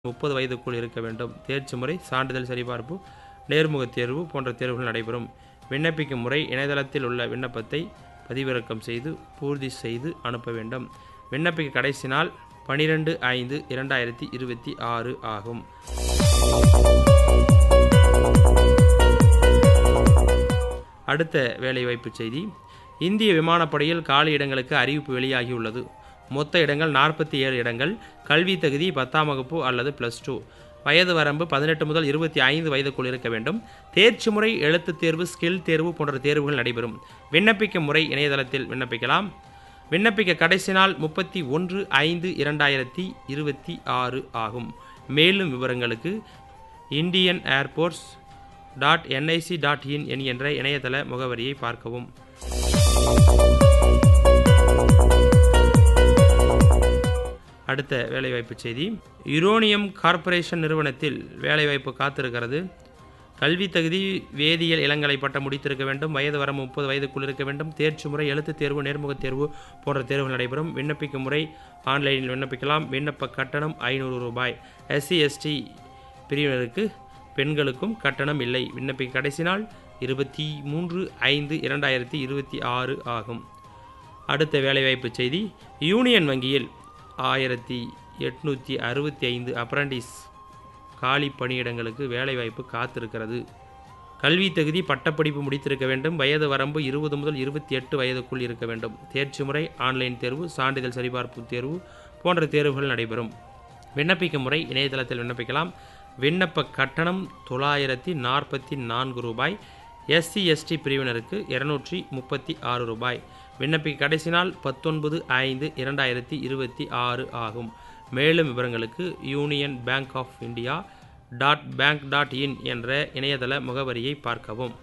முப்பது வயதுக்குள் இருக்க வேண்டும் தேர்ச்சி முறை சான்றிதழ் சரிபார்ப்பு நேர்முகத் தேர்வு போன்ற தேர்வுகள் நடைபெறும் விண்ணப்பிக்கும் முறை இணையதளத்தில் உள்ள விண்ணப்பத்தை பதிவிறக்கம் செய்து பூர்த்தி செய்து அனுப்ப வேண்டும் விண்ணப்பிக்க கடைசி நாள் பனிரெண்டு ஐந்து இரண்டாயிரத்தி இருபத்தி ஆறு ஆகும் அடுத்த வேலைவாய்ப்பு செய்தி இந்திய விமானப்படையில் காலி இடங்களுக்கு அறிவிப்பு வெளியாகியுள்ளது மொத்த இடங்கள் நாற்பத்தி ஏழு இடங்கள் கல்வி தகுதி பத்தாம் வகுப்பு அல்லது ப்ளஸ் டூ வயது வரம்பு பதினெட்டு முதல் இருபத்தி ஐந்து வயதுக்குள் இருக்க வேண்டும் தேர்ச்சி முறை எழுத்துத் தேர்வு ஸ்கில் தேர்வு போன்ற தேர்வுகள் நடைபெறும் விண்ணப்பிக்கும் முறை இணையதளத்தில் விண்ணப்பிக்கலாம் விண்ணப்பிக்க கடைசி நாள் முப்பத்தி ஒன்று ஐந்து இரண்டாயிரத்தி இருபத்தி ஆறு ஆகும் மேலும் விவரங்களுக்கு Indian airports dot NIC dot in என்கின்ற இணையதள முகவரியை பார்க்கவும் அடுத்த வேலைவாய்ப்பு செய்தி யுரோனியம் கார்ப்பரேஷன் நிறுவனத்தில் வேலைவாய்ப்பு காத்திருக்கிறது கல்வி தகுதி வேதியியல் இளங்கலை பட்டம் முடித்திருக்க வேண்டும் வயது வரம்பு முப்பது வயதுக்குள் இருக்க வேண்டும் தேர்ச்சி முறை எழுத்துத் தேர்வு நேர்முகத் தேர்வு போன்ற தேர்வுகள் நடைபெறும் விண்ணப்பிக்கும் முறை ஆன்லைனில் விண்ணப்பிக்கலாம் விண்ணப்ப கட்டணம் ஐநூறு ரூபாய் எஸ்சி எஸ்டி பிரிவினருக்கு பெண்களுக்கும் கட்டணம் இல்லை விண்ணப்பிக்க கடைசி நாள் இருபத்தி மூன்று ஐந்து இரண்டாயிரத்தி இருபத்தி ஆறு ஆகும் அடுத்த வேலைவாய்ப்பு செய்தி யூனியன் வங்கியில் ஆயிரத்தி எட்நூற்றி அறுபத்தி ஐந்து அப்ரண்டிஸ் காலி பணியிடங்களுக்கு வேலைவாய்ப்பு காத்திருக்கிறது கல்வி தகுதி பட்டப்படிப்பு முடித்திருக்க வேண்டும் வயது வரம்பு இருபது முதல் இருபத்தி எட்டு வயதுக்குள் இருக்க வேண்டும் தேர்ச்சி முறை ஆன்லைன் தேர்வு சான்றிதழ் சரிபார்ப்பு தேர்வு போன்ற தேர்வுகள் நடைபெறும் விண்ணப்பிக்கும் முறை இணையதளத்தில் விண்ணப்பிக்கலாம் விண்ணப்ப கட்டணம் தொள்ளாயிரத்தி நாற்பத்தி நான்கு ரூபாய் எஸ்சி எஸ்டி பிரிவினருக்கு இருநூற்றி முப்பத்தி ஆறு ரூபாய் விண்ணப்பிக்க கடைசி நாள் பத்தொன்பது ஐந்து இரண்டாயிரத்தி இருபத்தி ஆறு ஆகும் மேலும் விவரங்களுக்கு Union Bank of India dot bank dot in என்ற இணையதள முகவரியை பார்க்கவும்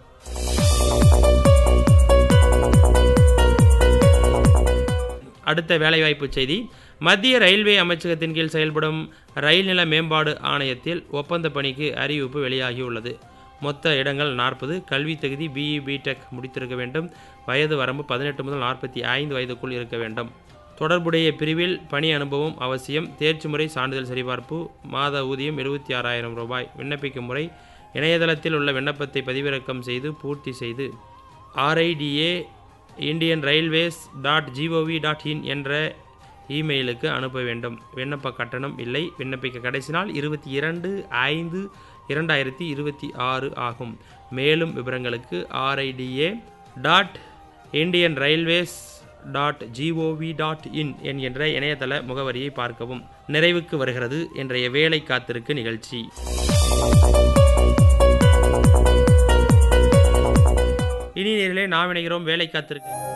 அடுத்த வேலைவாய்ப்பு செய்தி மத்திய ரயில்வே அமைச்சகத்தின் கீழ் செயல்படும் ரயில் நில மேம்பாடு ஆணையத்தில் ஒப்பந்த பணிக்கு அறிவிப்பு வெளியாகியுள்ளது மொத்த இடங்கள் நாற்பது கல்வி தகுதி பிஇ பிடெக் முடித்திருக்க வேண்டும் வயது வரம்பு பதினெட்டு முதல் நாற்பத்தி ஐந்து வயதுக்குள் இருக்க வேண்டும் தொடர்புடைய பிரிவில் பணி அனுபவம் அவசியம் தேர்ச்சி முறை சான்றிதழ் சரிபார்ப்பு மாத ஊதியம் இருபத்தி ஆறாயிரம் ரூபாய் விண்ணப்பிக்கும் முறை இணையதளத்தில் உள்ள விண்ணப்பத்தை பதிவிறக்கம் செய்து பூர்த்தி செய்து RIDA Indian Railways dot GOV dot in என்ற இமெயிலுக்கு அனுப்ப வேண்டும் விண்ணப்ப கட்டணம் இல்லை விண்ணப்பிக்க கடைசி நாள் இருபத்தி இரண்டு ஐந்து இரண்டாயிரத்தி இருபத்தி ஆறு ஆகும் மேலும் விவரங்களுக்கு RIDA dot Indian Railways dot GOV dot in என்கின்ற இணையதள முகவரியை பார்க்கவும் நிறைவுக்கு வருகிறது இன்றைய வேலை காத்திருக்கு நிகழ்ச்சி இனி நேரிலே நாம் இணைகிறோம் வேலை காத்திருக்கு